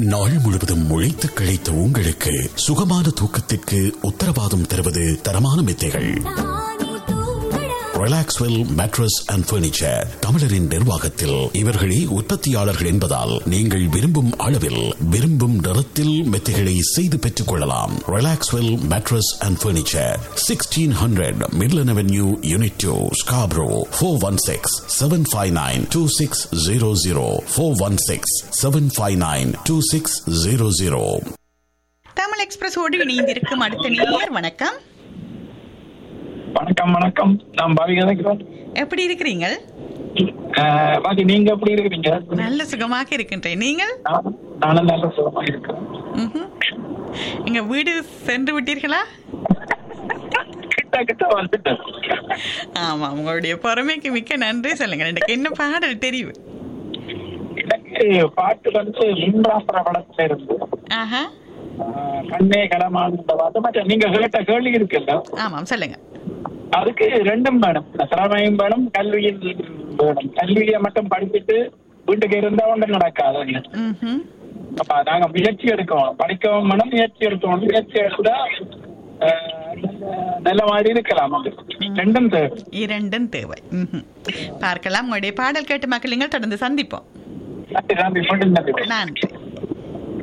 நாள் முழுவதும் உழைத்து கிழைத்த உங்களுக்கு சுகமான தூக்கத்திற்கு உத்தரவாதம் தருவது தரமான மெத்தைகள் ரிலாக்ஸ்வெல் மேட்ரஸ் அண்ட் பர்னிச்சர் தமிழரின் நிர்வாகத்தில் இவர்களே உற்பத்தியாளர்கள் என்பதால் நீங்கள் விரும்பும் அளவில் விரும்பும் நிறத்தில் மெத்தைகளை செய்து பெற்றுக் கொள்ளலாம் Relaxwell mattress and furniture sixteen hundred Midland avenue unit two Scarborough four one six seven five nine two six zero zero four one six seven five nine two six zero zero Tamil எக்ஸ்பிரஸோடு இணைந்திருக்கும் அடுத்த நேயர் வணக்கம் வணக்கம் வணக்கம் நான் பாவி கதைக்கிறேன் எப்படி இருக்கிறீங்க பாக்கி நீங்க எப்படி இருக்கிறீங்க நல்ல சுகமாக இருக்கின்றேன் நீங்கள் நான்- நானும் நல்ல சுகமா இருக்கிறேன் ம்ஹும். எங்க வீடு சென்று விட்டீர்களா கிட்ட கிட்ட வந்துட்டேன் ஆமா உங்களுடைய பொறுமைக்கு மிக்க நன்றி சொல்லுங்க எனக்கு என்ன பாடல் தெரியும் எனக்கு பாட்டு வந்து மூன்றாம் படத்துல இருந்து ஆஹா ஆஹ், கண்ணே கடமான் பாட்டு மற்ற நீங்க கேட்ட கேள்வி இருக்குல்ல ஆமாம் சொல்லுங்க அதுக்கு ரெண்டும் வேணும் திறமையும் வேணும் கல்வியும் வேணும் கல்வியை மட்டும் படிச்சுட்டு வீட்டுக்கு இருந்தா ஒன்றும் நடக்காது ம்ஹும். அப்ப நாங்க முயற்சி எடுக்கணும் படிக்கவும் வேணும் முயற்சி எடுக்கணும் முயற்சி எடுத்தா ஆஹ், நல்ல- நல்ல மாதிரி இருக்கலாம் அது ரெண்டும் தேவை இரண்டும் தேவை ம்ஹும். பார்க்கலாம் உங்களுடைய பாடல் கேட்டு மக்கள் நீங்கள் தொடர்ந்து சந்திப்போம் நன்றி நன்றி மீண்டும் நன்றி நன்றி